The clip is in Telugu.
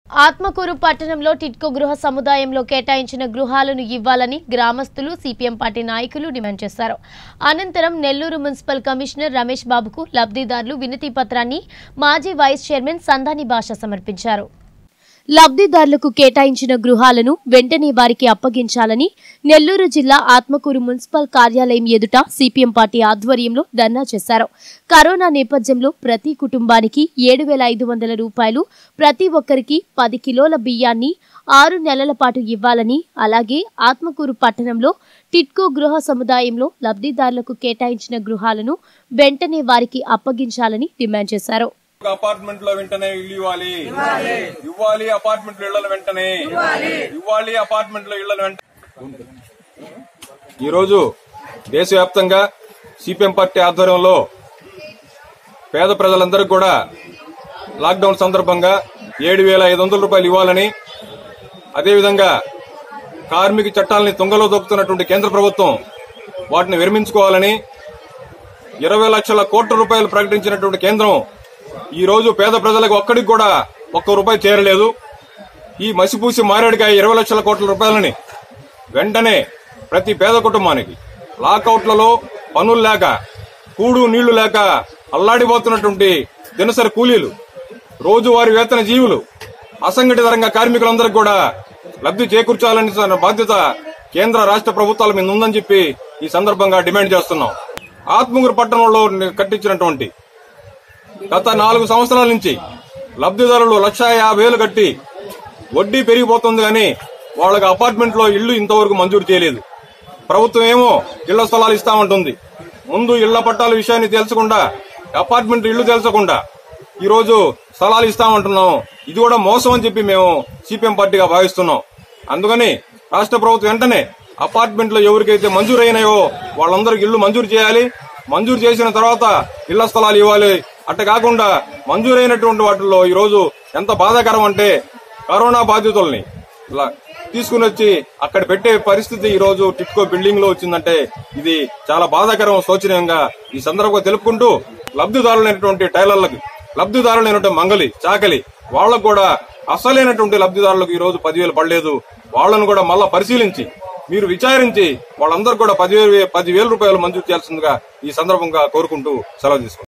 ఆత్మకూరు పట్టణంలో టిట్కో గృహ సముదాయంలో కేటాయించిన గృహాలను ఇవ్వాలని గ్రామస్తులు సిపిఎం పార్టీ నాయకులు డిమాండ్ చేశారు అనంతరం నెల్లూరు మున్సిపల్ కమిషనర్ రమేష్ బాబుకు లబ్ధిదారులు వినతి పత్రాన్ని మాజీ వైస్ చైర్మన్ సంధాని భాష సమర్పించారు లబ్ధిదారులకు కేటాయించిన గృహాలను వెంటనే వారికి అప్పగించాలని నెల్లూరు జిల్లా ఆత్మకూరు మున్సిపల్ కార్యాలయం ఎదుట సిపిఎం పార్టీ ఆధ్వర్యంలో ధర్నా చేశారు కరోనా నేపథ్యంలో ప్రతి కుటుంబానికి ఏడు వేల ఐదు వందల రూపాయలు ప్రతి ఒక్కరికి పది కిలోల బియ్యాన్ని ఆరు నెలల పాటు ఇవ్వాలని అలాగే ఆత్మకూరు పట్టణంలో టిట్కో గృహ సముదాయంలో లబ్ధిదారులకు కేటాయించిన గృహాలను వెంటనే వారికి అప్పగించాలని డిమాండ్ చేశారు ఒక అపార్ట్మెంట్ లో వెంటనే ఇల్లు ఇవ్వాలి ఇవ్వాలి అపార్ట్మెంట్ లో ఇళ్లను వెంటనే ఇవ్వాలి అపార్ట్మెంట్ లో ఇళ్లను వెంటనే ఈ రోజు దేశవ్యాప్తంగా సిపిఎం పార్టీ ఆధ్వర్యంలో పేద ప్రజలందరికీ కూడా లాక్డౌన్ సందర్భంగా ఏడు వేల ఐదు వందల రూపాయలు ఇవ్వాలని అదేవిధంగా కార్మిక చట్టాలని తుంగలో దొక్కుతున్నటువంటి కేంద్ర ప్రభుత్వం వాటిని విరమించుకోవాలని ఇరవై లక్షల కోట్ల రూపాయలు ప్రకటించినటువంటి కేంద్రం ఈ రోజు పేద ప్రజలకు ఒక్కడికి కూడా ఒక్క రూపాయి చేరలేదు ఈ మసిపూసి మారేడుకాయ ఇరవై లక్షల కోట్ల రూపాయలని వెంటనే ప్రతి పేద కుటుంబానికి లాకౌట్లలో పనులు లేక కూడు నీళ్లు లేక అల్లాడిపోతున్నటువంటి దినసరి కూలీలు రోజువారీ వేతన జీవులు అసంఘటిత రంగ కార్మికులందరికీ కూడా లబ్ధి చేకూర్చాలని తన బాధ్యత కేంద్ర రాష్ట్ర ప్రభుత్వాల మీద ఉందని చెప్పి ఈ సందర్భంగా డిమాండ్ చేస్తున్నాం ఆత్మగురు పట్టణంలో కట్టించినటువంటి గత నాలుగు సంవత్సరాల నుంచి లబ్ధిదారులు లక్షా యాభై వేలు కట్టి వడ్డీ పెరిగిపోతుంది కానీ వాళ్ళకి అపార్ట్మెంట్ లో ఇళ్లు ఇంతవరకు మంజూరు చేయలేదు ప్రభుత్వం ఏమో ఇళ్ల స్థలాలు ఇస్తామంటుంది ముందు ఇళ్ల పట్టాల విషయాన్ని తెలుసకుండా అపార్ట్మెంట్ ఇళ్లు తెలుసకుండా ఈ రోజు స్థలాలు ఇస్తామంటున్నాం ఇది కూడా మోసం అని చెప్పి మేము సిపిఎం పార్టీగా భావిస్తున్నాం అందుకని రాష్ట్ర ప్రభుత్వం వెంటనే అపార్ట్మెంట్ లో ఎవరికైతే మంజూరు అయినాయో వాళ్ళందరికి ఇళ్లు మంజూరు చేయాలి మంజూరు చేసిన తర్వాత ఇళ్ల స్థలాలు ఇవ్వాలి అట్ట కాకుండా మంజూరైనటువంటి వాటిల్లో ఈ రోజు ఎంత బాధాకరం అంటే కరోనా బాధితుల్ని ఇలా తీసుకుని వచ్చి అక్కడ పెట్టే పరిస్థితి ఈ రోజు టిట్కో బిల్డింగ్ లో వచ్చిందంటే ఇది చాలా బాధాకరం శోచనీయంగా ఈ సందర్భంగా తెలుపుకుంటూ లబ్ధిదారులైనటువంటి టైలర్లకు లబ్ధిదారులైనటువంటి మంగలి చాకలి వాళ్ళకు కూడా అసలైనటువంటి లబ్ధిదారులకు ఈ రోజు పదివేలు పడలేదు వాళ్ళను కూడా మళ్ళా పరిశీలించి మీరు విచారించి వాళ్ళందరూ కూడా పదివేలు పదివేల రూపాయలు మంజూరు చేయాల్సిందిగా ఈ సందర్భంగా కోరుకుంటూ సెలవు తీసుకుంటాం